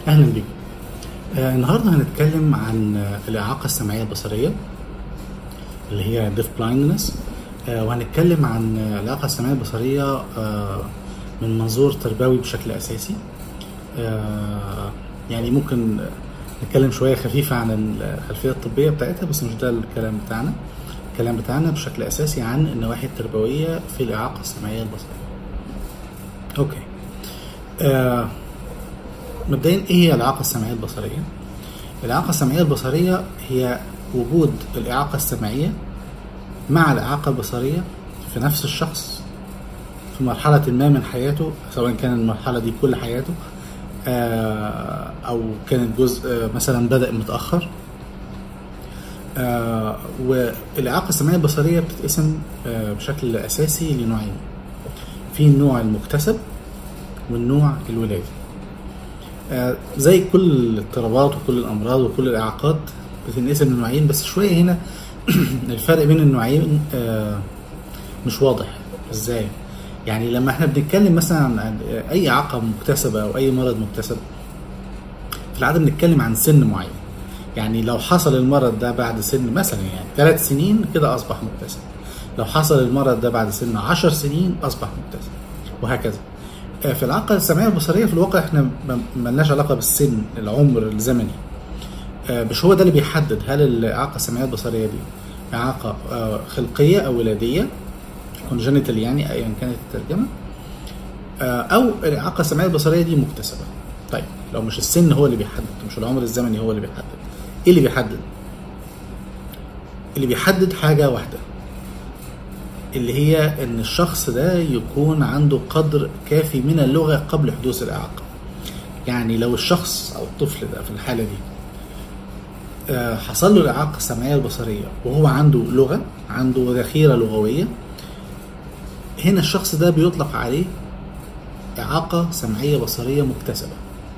اهلا بيكم آه النهارده هنتكلم عن آه الاعاقه السمعيه البصريه اللي هي ديف بلايندنس آه وهنتكلم عن آه الاعاقه السمعيه البصريه آه من منظور تربوي بشكل اساسي آه يعني ممكن نتكلم شويه خفيفه عن الخلفيه الطبيه بتاعتها بس مش ده الكلام بتاعنا الكلام بتاعنا بشكل اساسي عن النواحي التربويه في الاعاقه السمعيه البصريه اوكي آه مبدئيا ايه هي الاعاقه السمعيه البصريه الاعاقه السمعيه البصريه هي وجود الاعاقه السمعيه مع الاعاقه البصريه في نفس الشخص في مرحله ما من حياته سواء كان المرحله دي كل حياته آه او كانت جزء مثلا بدا متاخر آه والاعاقه السمعيه البصريه بتتقسم آه بشكل اساسي لنوعين في النوع المكتسب والنوع الولادي آه زي كل الاضطرابات وكل الامراض وكل الاعاقات بتنقسم لنوعين بس شويه هنا الفرق بين النوعين آه مش واضح ازاي يعني لما احنا بنتكلم مثلا عن اي اعاقه مكتسبه او اي مرض مكتسب في العاده بنتكلم عن سن معين يعني لو حصل المرض ده بعد سن مثلا يعني ثلاث سنين كده اصبح مكتسب لو حصل المرض ده بعد سن عشر سنين اصبح مكتسب وهكذا في الإعاقة السمعية البصرية في الواقع احنا ملناش علاقة بالسن العمر الزمني مش هو ده اللي بيحدد هل الإعاقة السمعية البصرية دي إعاقة خلقية أو ولادية كونجنتال يعني أيا كانت الترجمة أو الإعاقة السمعية البصرية دي مكتسبة طيب لو مش السن هو اللي بيحدد مش العمر الزمني هو اللي بيحدد إيه اللي بيحدد؟ اللي بيحدد حاجة واحدة اللي هي ان الشخص ده يكون عنده قدر كافي من اللغه قبل حدوث الاعاقه يعني لو الشخص او الطفل ده في الحاله دي حصل له الاعاقه السمعيه البصريه وهو عنده لغه عنده ذخيره لغويه هنا الشخص ده بيطلق عليه اعاقه سمعيه بصريه مكتسبه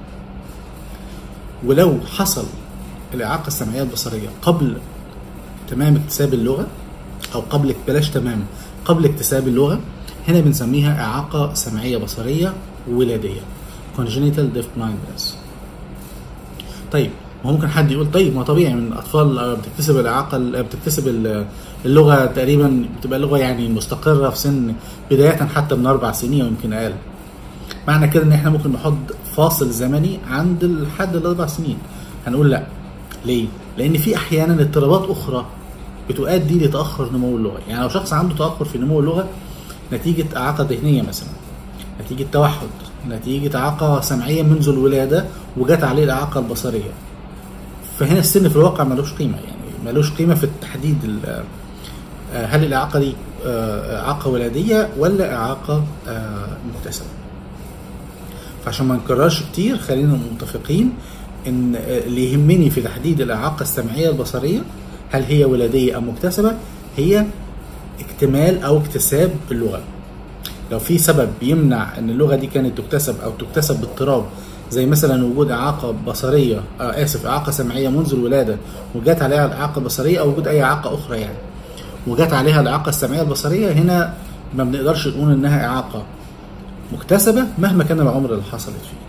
ولو حصل الاعاقه السمعيه البصريه قبل تمام اكتساب اللغه او قبل بلاش تمام قبل اكتساب اللغه هنا بنسميها اعاقه سمعيه بصريه ولاديه congenital deaf blindness طيب ما ممكن حد يقول طيب ما طبيعي من الاطفال بتكتسب الاعاقه بتكتسب اللغه تقريبا بتبقى لغه يعني مستقره في سن بدايه حتى من اربع سنين ويمكن اقل معنى كده ان احنا ممكن نحط فاصل زمني عند الحد الاربع سنين هنقول لا ليه؟ لان في احيانا اضطرابات اخرى بتؤدي لتاخر نمو اللغه يعني لو شخص عنده تاخر في نمو اللغه نتيجه اعاقه ذهنيه مثلا نتيجه توحد نتيجه اعاقه سمعيه منذ الولاده وجت عليه الاعاقه البصريه فهنا السن في الواقع ملوش قيمه يعني ملوش قيمه في التحديد هل الاعاقه دي اعاقه ولاديه ولا اعاقه مكتسبه فعشان ما نكررش كتير خلينا متفقين ان اللي يهمني في تحديد الاعاقه السمعيه البصريه هل هي ولادية أم مكتسبة هي اكتمال أو اكتساب اللغة لو في سبب يمنع أن اللغة دي كانت تكتسب أو تكتسب باضطراب زي مثلا وجود إعاقة بصرية آه آسف إعاقة سمعية منذ الولادة وجات عليها الإعاقة البصرية أو وجود أي إعاقة أخرى يعني وجات عليها الإعاقة السمعية البصرية هنا ما بنقدرش نقول إنها إعاقة مكتسبة مهما كان العمر اللي حصلت فيه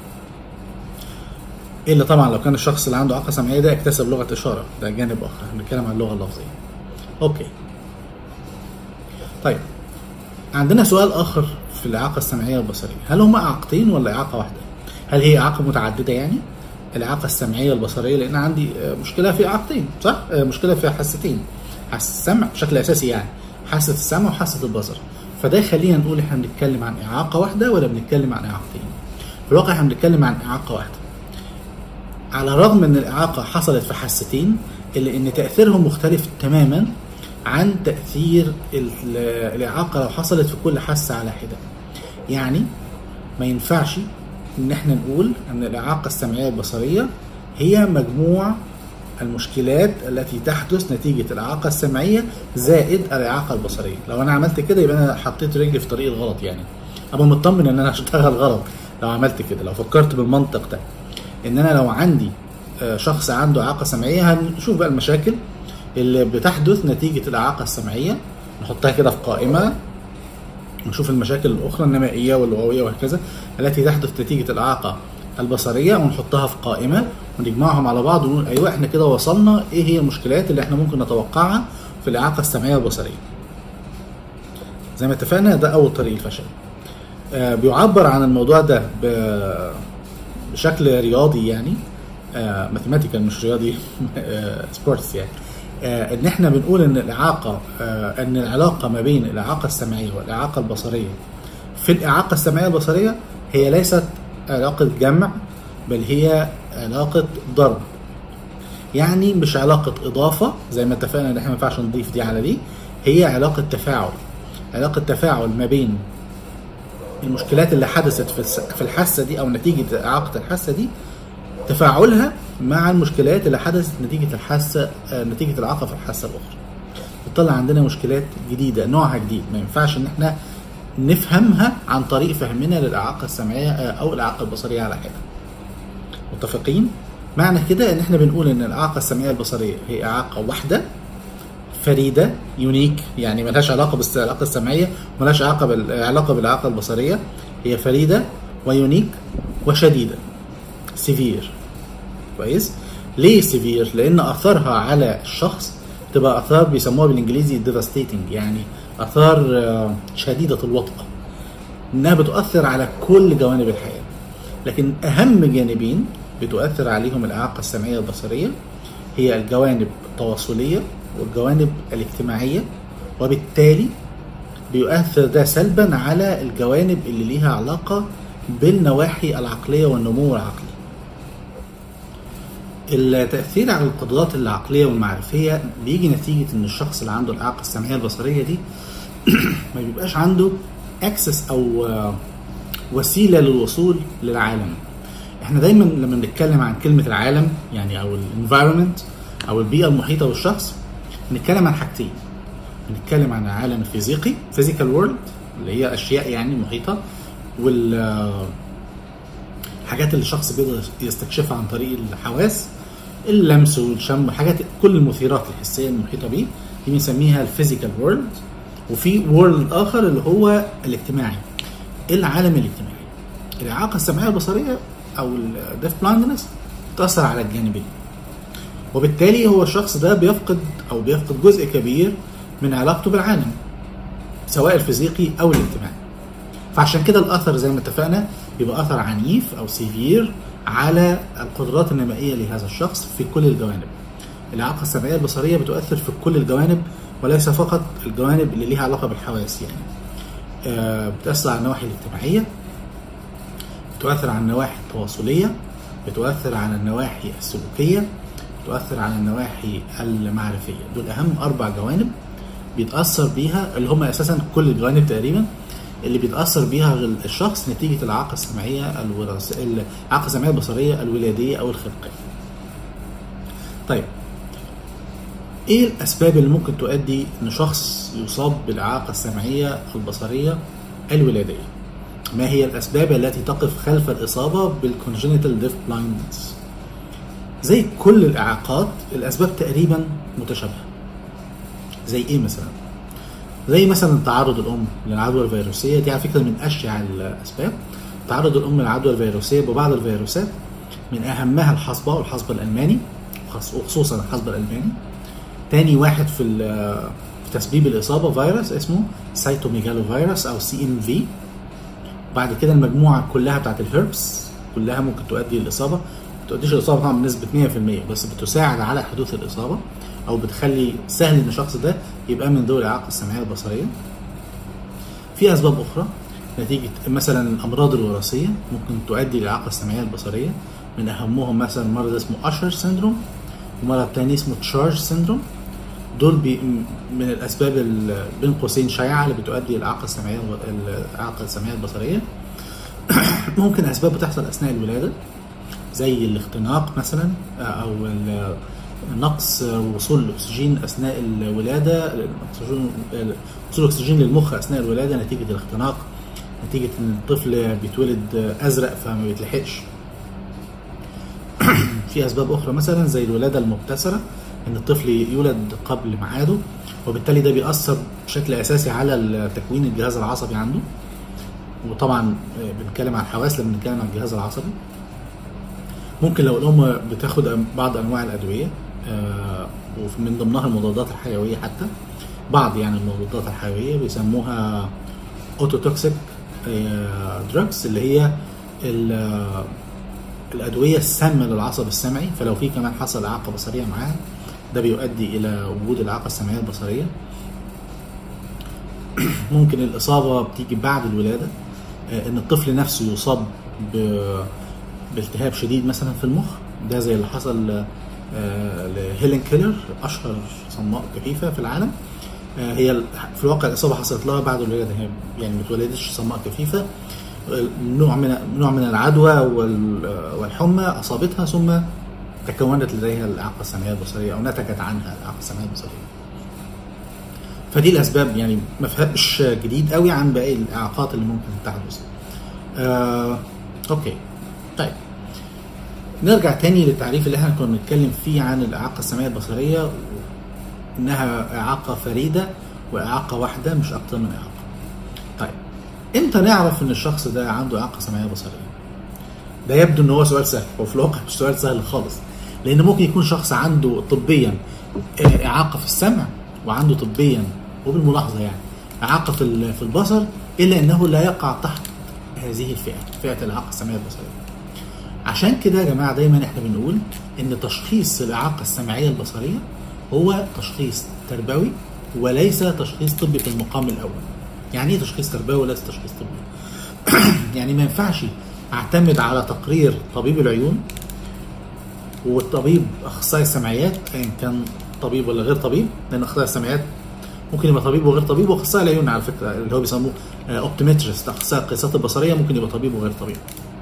الا طبعا لو كان الشخص اللي عنده اعاقه سمعيه ده اكتسب لغه اشاره ده جانب اخر بنتكلم عن اللغه اللفظيه اوكي طيب عندنا سؤال اخر في الاعاقه السمعيه والبصريه هل هما اعاقتين ولا اعاقه واحده هل هي اعاقه متعدده يعني الاعاقه السمعيه والبصريه لان عندي مشكله في اعاقتين صح مشكله في حاستين حاسه السمع بشكل اساسي يعني حاسه السمع وحاسه البصر فده يخلينا نقول احنا بنتكلم عن اعاقه واحده ولا بنتكلم عن اعاقتين في الواقع احنا بنتكلم عن اعاقه واحده على الرغم ان الاعاقه حصلت في حاستين الا ان تاثيرهم مختلف تماما عن تاثير الاعاقه لو حصلت في كل حاسه على حده يعني ما ينفعش ان احنا نقول ان الاعاقه السمعيه البصريه هي مجموع المشكلات التي تحدث نتيجة الإعاقة السمعية زائد الإعاقة البصرية لو أنا عملت كده يبقى أنا حطيت رجلي في طريق الغلط يعني أبقى مطمن إن أنا هشتغل غلط لو عملت كده لو فكرت بالمنطق ده ان انا لو عندي شخص عنده اعاقه سمعيه هنشوف بقى المشاكل اللي بتحدث نتيجه الاعاقه السمعيه نحطها كده في قائمه نشوف المشاكل الاخرى النمائيه واللغويه وهكذا التي تحدث نتيجه الاعاقه البصريه ونحطها في قائمه ونجمعهم على بعض ونقول ايوه احنا كده وصلنا ايه هي المشكلات اللي احنا ممكن نتوقعها في الاعاقه السمعيه البصريه زي ما اتفقنا ده اول طريق الفشل آه بيعبر عن الموضوع ده ب- بشكل رياضي يعني ماثيماتيكال مش رياضي سبورتس يعني آه ان احنا بنقول ان الاعاقه آه ان العلاقه ما بين الاعاقه السمعيه والاعاقه البصريه في الاعاقه السمعيه البصريه هي ليست علاقه جمع بل هي علاقه ضرب يعني مش علاقه اضافه زي ما اتفقنا ان احنا ما ينفعش نضيف دي على دي هي علاقه تفاعل علاقه تفاعل ما بين المشكلات اللي حدثت في الس- في الحاسه دي او نتيجه اعاقه الحاسه دي تفاعلها مع المشكلات اللي حدثت نتيجه الحاسه آه، نتيجه الاعاقه في الحاسه الاخرى بتطلع عندنا مشكلات جديده نوعها جديد ما ينفعش ان احنا نفهمها عن طريق فهمنا للاعاقه السمعيه آه، او الاعاقه البصريه على حده متفقين معنى كده ان احنا بنقول ان الاعاقه السمعيه البصريه هي اعاقه واحده فريده يونيك يعني ملهاش علاقه بالعلاقه السمعيه ملهاش علاقه بالعلاقه بالاعاقه البصريه هي فريده ويونيك وشديده سيفير كويس ليه سيفير لان اثارها على الشخص تبقى اثار بيسموها بالانجليزي devastating يعني اثار آه، شديده الوطأه انها بتؤثر على كل جوانب الحياه لكن اهم جانبين بتؤثر عليهم الاعاقه السمعيه البصريه هي الجوانب التواصليه والجوانب الاجتماعيه وبالتالي بيؤثر ده سلبا على الجوانب اللي ليها علاقه بالنواحي العقليه والنمو العقلي التأثير على القدرات العقلية والمعرفية بيجي نتيجة إن الشخص اللي عنده الإعاقة السمعية البصرية دي ما بيبقاش عنده اكسس أو آه، وسيلة للوصول للعالم. إحنا دايما لما بنتكلم عن كلمة العالم يعني أو الانفايرمنت أو البيئة المحيطة بالشخص بنتكلم عن حاجتين. بنتكلم عن العالم الفيزيقي فيزيكال وورلد اللي هي أشياء يعني محيطة وال آه، حاجات اللي الشخص بيقدر يستكشفها عن طريق الحواس اللمس والشم حاجات كل المثيرات الحسيه المحيطه بيه دي بنسميها الفيزيكال وورلد وفي وورلد اخر اللي هو الاجتماعي العالم الاجتماعي الاعاقه السمعيه البصريه او الديف بلايندنس تاثر على الجانبين وبالتالي هو الشخص ده بيفقد او بيفقد جزء كبير من علاقته بالعالم سواء الفيزيقي او الاجتماعي فعشان كده الاثر زي ما اتفقنا بيبقى اثر عنيف او سيفير على القدرات النمائيه لهذا الشخص في كل الجوانب. الاعاقه السمعيه البصريه بتؤثر في كل الجوانب وليس فقط الجوانب اللي ليها علاقه بالحواس يعني. آه، بتاثر على النواحي الاجتماعيه بتؤثر على النواحي التواصليه بتؤثر على النواحي السلوكيه بتؤثر على النواحي المعرفيه دول اهم اربع جوانب بيتاثر بيها اللي هم اساسا كل الجوانب تقريبا اللي بيتاثر بيها الشخص نتيجه الاعاقه السمعيه الوراثيه الاعاقه السمعيه البصريه الولاديه او الخلقيه. طيب ايه الاسباب اللي ممكن تؤدي ان شخص يصاب بالاعاقه السمعيه البصريه الولاديه؟ ما هي الاسباب التي تقف خلف الاصابه بالكونجنتال ديف بلايندنس؟ زي كل الاعاقات الاسباب تقريبا متشابهه. زي ايه مثلا؟ زي مثلا تعرض الام للعدوى الفيروسيه دي على فكره من اشيع الاسباب تعرض الام للعدوى الفيروسيه ببعض الفيروسات من اهمها الحصبه والحصبه الالماني وخصوصا الحصبه الالماني تاني واحد في في تسبيب الاصابه فيروس اسمه سايتوميجالو فيروس او سي ام في بعد كده المجموعه كلها بتاعت الهربس كلها ممكن تؤدي للاصابه ما تؤديش الاصابه طبعا بنسبه 100% بس بتساعد على حدوث الاصابه او بتخلي سهل ان الشخص ده يبقى من ذوي الاعاقه السمعيه البصريه في اسباب اخرى نتيجه مثلا الامراض الوراثيه ممكن تؤدي للاعاقه السمعيه البصريه من اهمهم مثلا مرض اسمه اشر سيندروم ومرض تاني اسمه تشارج سيندروم دول بي من الاسباب بين قوسين شائعه اللي بتؤدي للاعاقه السمعيه الاعاقه السمعيه البصريه ممكن اسباب بتحصل اثناء الولاده زي الاختناق مثلا او نقص وصول الاكسجين اثناء الولاده وصول الاكسجين للمخ اثناء الولاده نتيجه الاختناق نتيجه ان الطفل بيتولد ازرق فما بيتلحقش في اسباب اخرى مثلا زي الولاده المبتسره ان الطفل يولد قبل ميعاده وبالتالي ده بيأثر بشكل اساسي على تكوين الجهاز العصبي عنده وطبعا بنتكلم عن الحواس لما بنتكلم عن الجهاز العصبي ممكن لو الام بتاخد بعض انواع الادويه آه، ومن ضمنها المضادات الحيويه حتى بعض يعني المضادات الحيويه بيسموها اوتوتوكسيك دراجز اللي هي ال- الادويه السامه للعصب السمعي فلو في كمان حصل اعاقه بصريه معاها ده بيؤدي الى وجود الاعاقه السمعيه البصريه ممكن الاصابه بتيجي بعد الولاده آه، ان الطفل نفسه يصاب ب- بالتهاب شديد مثلا في المخ ده زي اللي حصل آه، لهيلين كيلر اشهر صماء كفيفه في العالم آه، هي ال- في الواقع الاصابه حصلت لها بعد الولاده هي يعني ما اتولدتش صماء كفيفه آه، نوع من نوع من العدوى وال- آه، والحمى اصابتها ثم تكونت لديها الاعاقه السمعيه البصريه او نتجت عنها الاعاقه السمعيه البصريه. فدي الاسباب يعني ما فيهاش جديد قوي عن باقي الاعاقات اللي ممكن تحدث. آه، اوكي طيب نرجع تاني للتعريف اللي احنا كنا بنتكلم فيه عن الاعاقه السمعيه البصريه انها اعاقه فريده واعاقه واحده مش اكتر من اعاقه. طيب امتى نعرف ان الشخص ده عنده اعاقه سمعيه بصريه؟ ده يبدو ان هو سؤال سهل هو في الواقع مش سؤال سهل خالص لان ممكن يكون شخص عنده طبيا آه، اعاقه في السمع وعنده طبيا وبالملاحظه يعني اعاقه في ال- في البصر الا انه لا يقع تحت هذه الفئه فئه الاعاقه السمعيه البصريه عشان كده يا جماعه دايما احنا بنقول ان تشخيص الاعاقه السمعيه البصريه هو تشخيص تربوي وليس تشخيص طبي في المقام الاول يعني ايه تشخيص تربوي وليس تشخيص طبي يعني ما ينفعش اعتمد على تقرير طبيب العيون والطبيب اخصائي السمعيات ايا كان طبيب ولا غير طبيب لان اخصائي السمعيات ممكن يبقى طبيب وغير طبيب واخصائي العيون على فكره اللي هو بيسموه اوبتومترست اخصائي القياسات البصريه ممكن يبقى طبيب وغير طبيب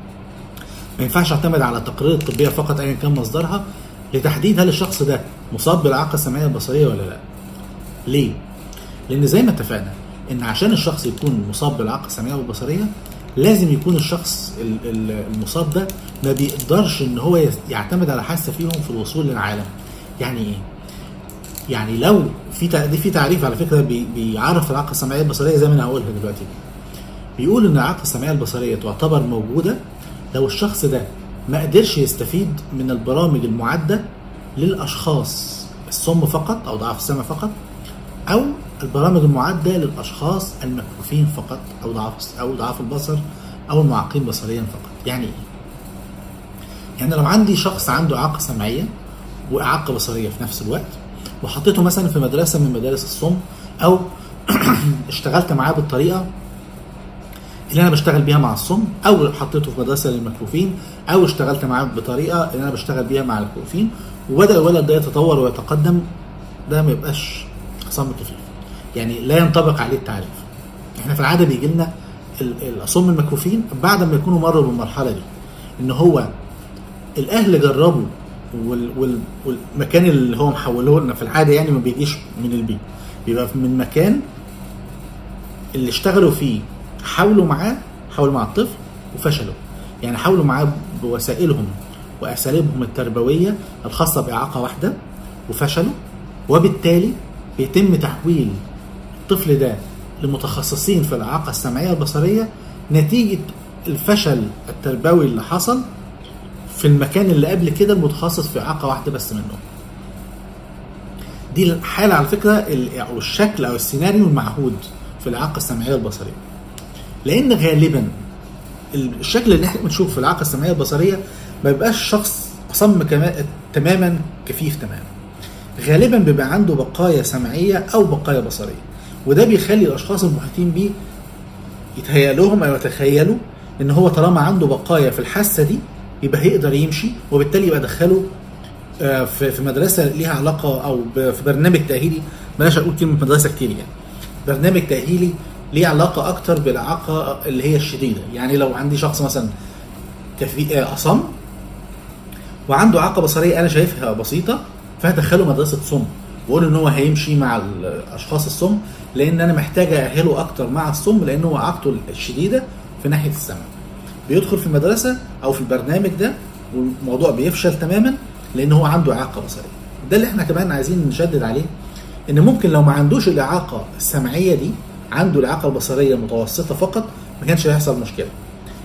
ما ينفعش اعتمد على التقارير الطبيه فقط ايا كان مصدرها لتحديد هل الشخص ده مصاب بالاعاقه السمعيه البصريه ولا لا ليه لان زي ما اتفقنا ان عشان الشخص يكون مصاب بالاعاقه السمعيه والبصريه لازم يكون الشخص ال- ال- المصاب ده ما بيقدرش ان هو يس- يعتمد على حاسه فيهم في الوصول للعالم يعني ايه يعني لو في تع- دي في تعريف على فكره بي- بيعرف الاعاقه السمعيه البصريه زي ما انا هقولها دلوقتي بيقول ان الاعاقه السمعيه البصريه تعتبر موجوده لو الشخص ده ما قدرش يستفيد من البرامج المعده للاشخاص الصم فقط او ضعاف السمع فقط او البرامج المعده للاشخاص المكفوفين فقط او ضعاف او ضعاف البصر او المعاقين بصريا فقط يعني ايه يعني لو عندي شخص عنده اعاقه سمعيه واعاقه بصريه في نفس الوقت وحطيته مثلا في مدرسه من مدارس الصم او اشتغلت معاه بالطريقه اللي انا بشتغل بيها مع الصم او حطيته في مدرسه للمكفوفين او اشتغلت معاه بطريقه اللي انا بشتغل بيها مع المكفوفين وبدا الولد ده يتطور ويتقدم ده ما يبقاش صم كفيف يعني لا ينطبق عليه التعريف احنا في العاده بيجي لنا ال- الاصم المكفوفين بعد ما يكونوا مروا بالمرحله دي ان هو الاهل جربوا وال وال والمكان اللي هو محوله لنا في العاده يعني ما بيجيش من البيت بيبقى من مكان اللي اشتغلوا فيه حاولوا معاه حاولوا مع الطفل وفشلوا يعني حاولوا معاه بوسائلهم واساليبهم التربويه الخاصه باعاقه واحده وفشلوا وبالتالي بيتم تحويل الطفل ده لمتخصصين في الاعاقه السمعيه البصريه نتيجه الفشل التربوي اللي حصل في المكان اللي قبل كده المتخصص في اعاقه واحده بس منهم. دي الحاله على فكره ال- او الشكل او السيناريو المعهود في الاعاقه السمعيه البصريه. لان غالبا الشكل اللي احنا بنشوفه في الاعاقه السمعيه البصريه ما بيبقاش شخص اصم كما تماما كفيف تماما. غالبا بيبقى عنده بقايا سمعيه او بقايا بصريه. وده بيخلي الاشخاص المحيطين بيه يتهيأ لهم او يتخيلوا ان هو طالما عنده بقايا في الحاسه دي يبقى هيقدر يمشي وبالتالي يبقى دخله آه، في في مدرسه ليها علاقه او ب- في برنامج تاهيلي بلاش اقول كلمه مدرسه كتير يعني برنامج تاهيلي ليه علاقه اكتر بالاعاقه اللي هي الشديده يعني لو عندي شخص مثلا كفي آه، اصم وعنده اعاقه بصريه انا شايفها بسيطه فهدخله مدرسه صم واقول ان هو هيمشي مع الاشخاص الصم لان انا محتاج ااهله اكتر مع الصم لان هو اعاقته الشديده في ناحيه السمع بيدخل في المدرسه او في البرنامج ده والموضوع بيفشل تماما لان هو عنده اعاقه بصريه ده اللي احنا كمان عايزين نشدد عليه ان ممكن لو ما عندوش الاعاقه السمعيه دي عنده الاعاقه البصريه المتوسطه فقط ما كانش هيحصل مشكله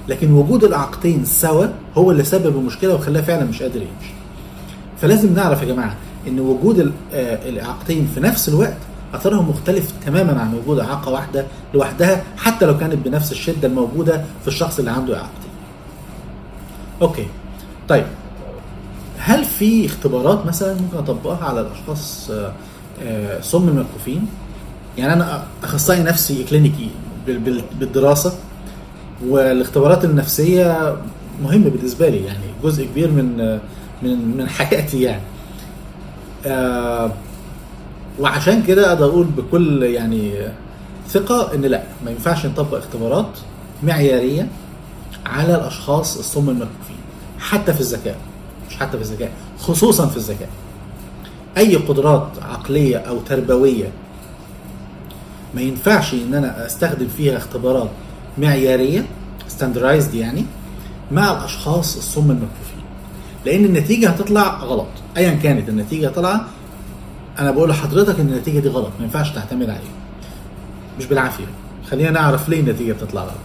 لكن وجود الاعاقتين سوا هو اللي سبب المشكله وخلاه فعلا مش قادر يمشي فلازم نعرف يا جماعه ان وجود ال- آه، الاعاقتين في نفس الوقت اثرهم مختلف تماما عن وجود اعاقه واحده لوحدها حتى لو كانت بنفس الشده الموجوده في الشخص اللي عنده اعاقتين. اوكي طيب هل في اختبارات مثلا ممكن اطبقها على الاشخاص آه، آه، سم المكفوفين؟ يعني انا اخصائي نفسي كلينيكي بال- بال- بالدراسه والاختبارات النفسيه مهمه بالنسبه لي يعني جزء كبير من آه، من من حياتي يعني. آه، وعشان كده اقدر اقول بكل يعني ثقه ان لا ما ينفعش نطبق اختبارات معياريه على الاشخاص الصم المكفوفين حتى في الذكاء مش حتى في الذكاء خصوصا في الذكاء اي قدرات عقليه او تربويه ما ينفعش ان انا استخدم فيها اختبارات معياريه ستاندرايزد يعني مع الاشخاص الصم المكفوفين لان النتيجه هتطلع غلط ايا كانت النتيجه طالعه انا بقول لحضرتك ان النتيجه دي غلط ما ينفعش تعتمد عليها مش بالعافيه خلينا نعرف ليه النتيجه بتطلع غلط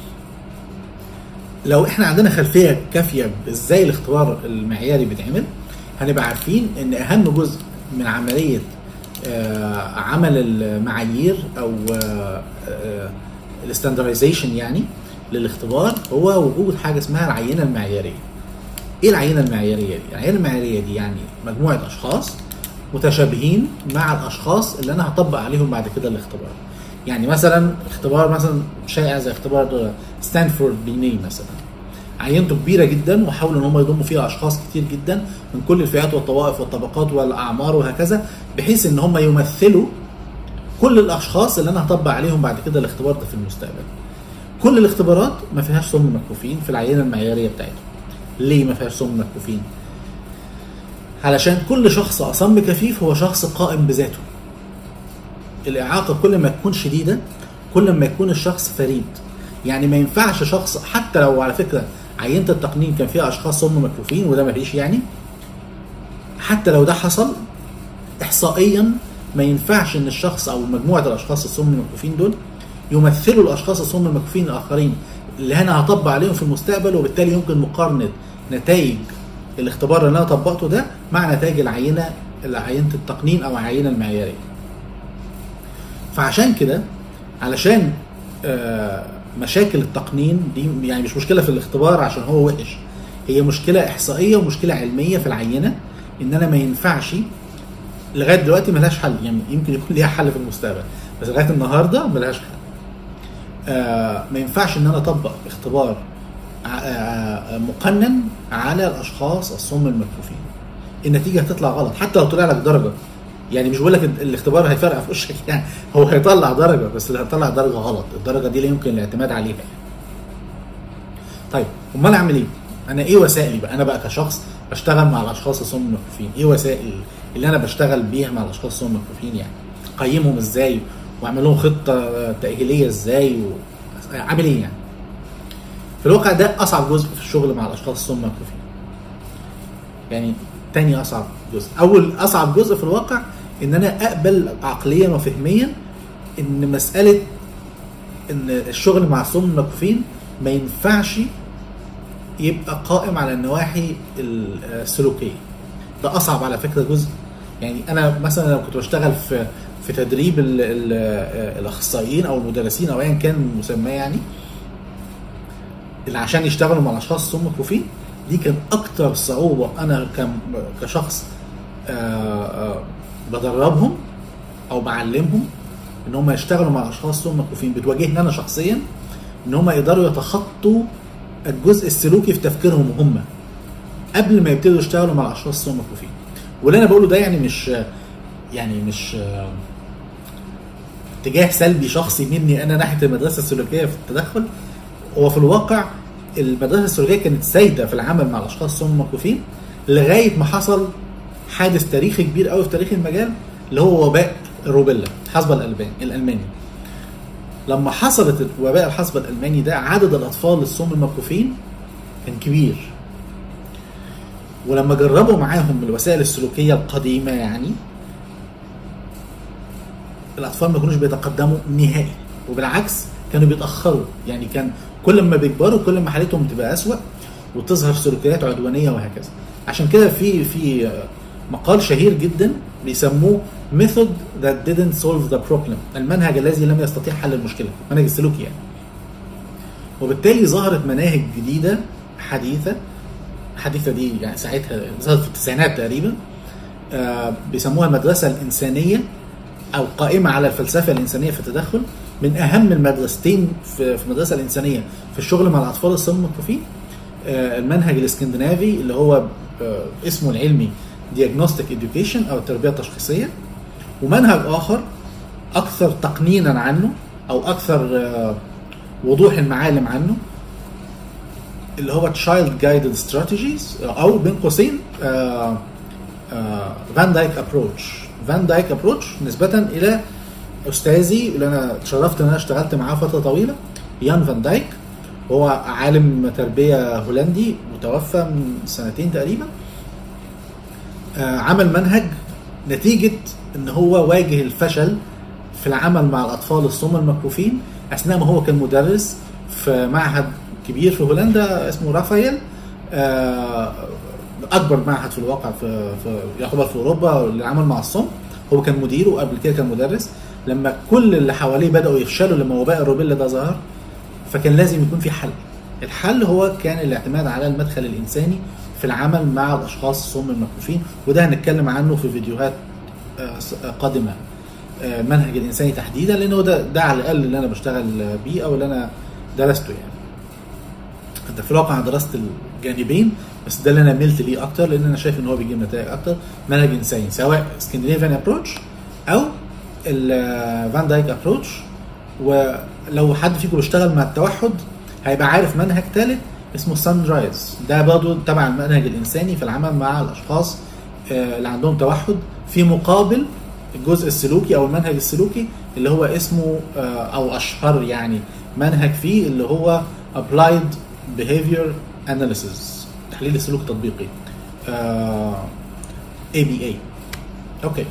لو احنا عندنا خلفيه كافيه ازاي الاختبار المعياري بيتعمل هنبقى عارفين ان اهم جزء من عمليه آه، عمل المعايير او الاستاندرايزيشن يعني للاختبار هو وجود حاجه اسمها العينه المعياريه ايه العينه المعياريه دي؟ العينه المعياريه دي يعني مجموعه اشخاص متشابهين مع الاشخاص اللي انا هطبق عليهم بعد كده الاختبار. يعني مثلا اختبار مثلا شائع زي اختبار ستانفورد بيني مثلا. عينته كبيره جدا وحاولوا ان هم يضموا فيها اشخاص كتير جدا من كل الفئات والطوائف والطبقات والاعمار وهكذا بحيث ان هم يمثلوا كل الاشخاص اللي انا هطبق عليهم بعد كده الاختبار ده في المستقبل. كل الاختبارات ما فيهاش سم مكفوفين في العينه المعياريه بتاعتهم. ليه ما فيهاش سم مكفوفين؟ علشان كل شخص أصم كفيف هو شخص قائم بذاته الإعاقة كل ما تكون شديدة كل ما يكون الشخص فريد يعني ما ينفعش شخص حتى لو على فكرة عينة التقنين كان فيها أشخاص صم مكفوفين وده ما فيش يعني حتى لو ده حصل إحصائيا ما ينفعش إن الشخص أو مجموعة الأشخاص الصم المكفوفين دول يمثلوا الأشخاص الصم المكفوفين الآخرين اللي أنا هطبق عليهم في المستقبل وبالتالي يمكن مقارنة نتائج الاختبار اللي انا طبقته ده مع نتائج العينه عينه التقنين او العينه المعياريه. فعشان كده علشان آه، مشاكل التقنين دي يعني مش مشكله في الاختبار عشان هو وحش هي مشكله احصائيه ومشكله علميه في العينه ان انا ما ينفعش لغايه دلوقتي ملهاش حل يعني يمكن يكون ليها حل في المستقبل بس لغايه النهارده ملهاش حل. آه، ما ينفعش ان انا اطبق اختبار ع- مقنن على الاشخاص الصم المكفوفين النتيجه هتطلع غلط حتى لو طلع لك درجه يعني مش بقول لك الاختبار هيفرقع في وشك يعني هو هيطلع درجه بس اللي هيطلع درجه غلط الدرجه دي لا يمكن الاعتماد عليها يعني. طيب امال اعمل ايه انا ايه وسائلي بقى انا بقى كشخص بشتغل مع الاشخاص الصم المكفوفين ايه وسائل اللي انا بشتغل بيها مع الاشخاص الصم المكفوفين يعني اقيمهم ازاي واعمل لهم خطه تاهيليه ازاي وعامل ايه يعني في الواقع ده اصعب جزء في الشغل مع الاشخاص الصم المكفوفين يعني تاني اصعب جزء اول اصعب جزء في الواقع ان انا اقبل عقليا وفهميا ان مساله ان الشغل مع الصم المكفوفين ما ينفعش يبقى قائم على النواحي السلوكيه ده اصعب على فكره جزء يعني انا مثلا لو كنت بشتغل في في تدريب ال ال الاخصائيين او المدرسين او ايا كان مسماه يعني اللي عشان يشتغلوا مع الاشخاص الصم مكفوفين دي كان اكتر صعوبه انا كم- كشخص آه، آه، بدربهم او بعلمهم ان هم يشتغلوا مع الاشخاص الصم مكفوفين بتواجهني انا شخصيا ان هم يقدروا يتخطوا الجزء السلوكي في تفكيرهم هم قبل ما يبتدوا يشتغلوا مع الاشخاص الصم مكفوفين واللي انا بقوله ده يعني مش يعني مش آه، اتجاه سلبي شخصي مني انا ناحيه المدرسه السلوكيه في التدخل هو في الواقع المدرسه السلوكيه كانت سايده في العمل مع الاشخاص الصم المكفوفين لغايه ما حصل حادث تاريخي كبير قوي في تاريخ المجال اللي هو وباء الروبيلا الحصبه الالباني الالماني لما حصلت وباء الحصبه الالماني ده عدد الاطفال الصم المكفوفين كان كبير ولما جربوا معاهم الوسائل السلوكيه القديمه يعني الاطفال ما كانوش بيتقدموا نهائي وبالعكس كانوا بيتاخروا يعني كان كل ما بيكبروا كل ما حالتهم بتبقى اسوأ وتظهر سلوكيات عدوانيه وهكذا عشان كده في في مقال شهير جدا بيسموه method that didn't solve the problem المنهج الذي لم يستطيع حل المشكله منهج السلوكي يعني وبالتالي ظهرت مناهج جديده حديثه حديثه دي يعني ساعتها ظهرت في التسعينات تقريبا آه بيسموها المدرسه الانسانيه او قائمه على الفلسفه الانسانيه في التدخل من اهم المدرستين في في المدرسه الانسانيه في الشغل مع الاطفال الصم المكفوفين آه المنهج الاسكندنافي اللي هو آه اسمه العلمي Diagnostic Education او التربيه التشخيصيه ومنهج اخر اكثر تقنينا عنه او اكثر آه وضوح المعالم عنه اللي هو Child Guided Strategies او بين قوسين فان دايك ابروتش فان دايك ابروتش نسبة الى استاذي اللي انا اتشرفت ان انا اشتغلت معاه فترة طويلة يان فان دايك هو عالم تربية هولندي متوفى من سنتين تقريبا آه عمل منهج نتيجة ان هو واجه الفشل في العمل مع الاطفال الصم المكفوفين اثناء ما هو كان مدرس في معهد كبير في هولندا اسمه رافائيل آه اكبر معهد في الواقع في, في يعتبر في اوروبا اللي عمل مع الصم هو كان مديره وقبل كده كان مدرس لما كل اللي حواليه بداوا يفشلوا لما وباء الروبيلا ده ظهر فكان لازم يكون في حل الحل هو كان الاعتماد على المدخل الانساني في العمل مع الاشخاص الصم المكفوفين وده هنتكلم عنه في فيديوهات قادمه منهج الانساني تحديدا لانه ده ده على الاقل اللي انا بشتغل بيه او اللي انا درسته يعني انت في الواقع انا درست الجانبين بس ده اللي انا ملت ليه اكتر لان انا شايف ان هو بيجيب نتائج اكتر منهج انساني سواء سكندنافيان ابروتش او الفان دايك ابروتش ولو حد فيكم بيشتغل مع التوحد هيبقى عارف منهج ثالث اسمه سان رايز ده برضه تبع المنهج الانساني في العمل مع الاشخاص اللي عندهم توحد في مقابل الجزء السلوكي او المنهج السلوكي اللي هو اسمه او اشهر يعني منهج فيه اللي هو applied behavior analysis تحليل السلوك التطبيقي اي بي اي اوكي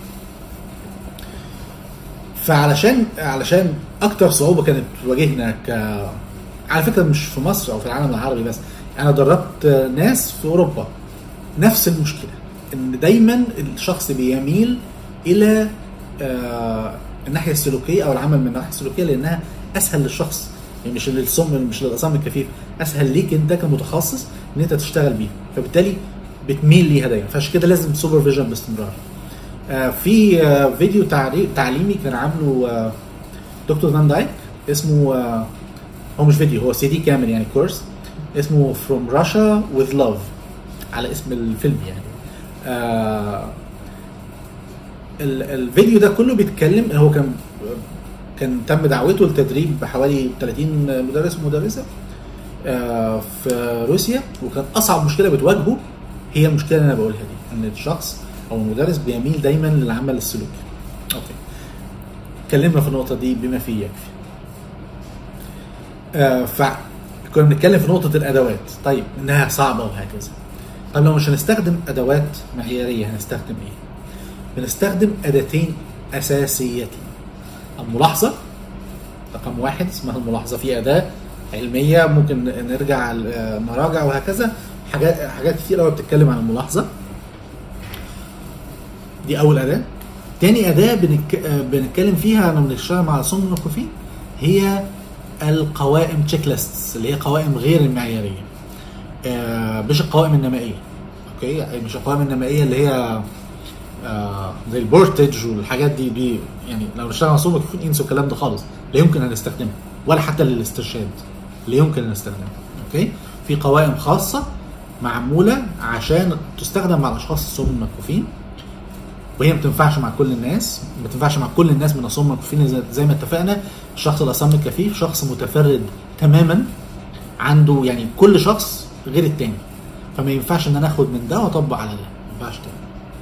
فعلشان علشان اكتر صعوبه كانت تواجهنا ك على فكره مش في مصر او في العالم العربي بس انا دربت ناس في اوروبا نفس المشكله ان دايما الشخص بيميل الى آه الناحيه السلوكيه او العمل من الناحيه السلوكيه لانها اسهل للشخص يعني مش للصم مش للاصم الكفيف اسهل ليك انت كمتخصص ان انت تشتغل بيها فبالتالي بتميل ليها دايما فعشان كده لازم سوبرفيجن باستمرار آه في آه فيديو تعليمي كان عامله آه دكتور فان دايك اسمه آه هو مش فيديو هو سي دي كامل يعني كورس اسمه From Russia with Love على اسم الفيلم يعني آه الفيديو ده كله بيتكلم هو كان كان تم دعوته لتدريب بحوالي 30 مدرس ومدرسه آه في روسيا وكان اصعب مشكله بتواجهه هي المشكله اللي انا بقولها دي ان الشخص او المدرس بيميل دايما للعمل السلوكي اوكي اتكلمنا في النقطه دي بما فيه يكفي آه فكنا بنتكلم في نقطه الادوات طيب انها صعبه وهكذا طب لو مش هنستخدم ادوات معياريه هنستخدم ايه بنستخدم اداتين اساسيتين الملاحظه رقم واحد اسمها الملاحظه في اداه علميه ممكن نرجع مراجع وهكذا حاجات حاجات كتير قوي بتتكلم عن الملاحظه دي اول اداه تاني اداه بنك... بنتكلم فيها لما بنشتغل مع صم المكفوفين هي القوائم تشيك ليست اللي هي قوائم غير المعياريه آه مش القوائم النمائيه اوكي مش القوائم النمائيه اللي هي آه زي البورتج والحاجات دي دي يعني لو نشتغل على صوم المكفوفين انسوا الكلام ده خالص لا يمكن ان نستخدمه ولا حتى للاسترشاد لا يمكن ان نستخدمه اوكي في قوائم خاصه معموله عشان تستخدم مع الاشخاص الصم المكفوفين وهي ما بتنفعش مع كل الناس ما بتنفعش مع كل الناس من الصم المكفوفين زي, زي ما اتفقنا الشخص الاصم الكفيف شخص متفرد تماما عنده يعني كل شخص غير التاني فما ينفعش ان انا اخد من ده واطبق على ده ما ينفعش تاني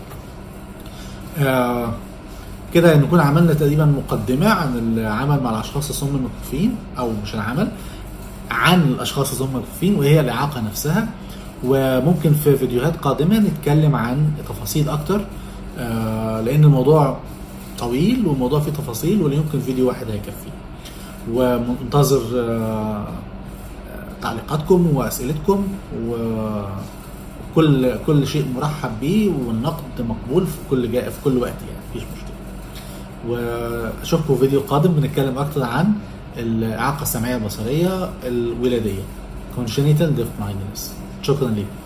آه كده نكون عملنا تقريبا مقدمه عن العمل مع الاشخاص الصم المكفوفين او مش العمل عن الاشخاص الصم المكفوفين وهي الاعاقه نفسها وممكن في فيديوهات قادمه نتكلم عن تفاصيل اكتر آه لان الموضوع طويل والموضوع فيه تفاصيل ولا يمكن فيديو واحد هيكفي ومنتظر آه، تعليقاتكم واسئلتكم وكل كل شيء مرحب بيه والنقد مقبول في كل جاء في كل وقت يعني مفيش مشكله واشوفكم في فيديو قادم بنتكلم اكتر عن الاعاقه السمعيه البصريه الولاديه congenital deaf blindness شكرا لكم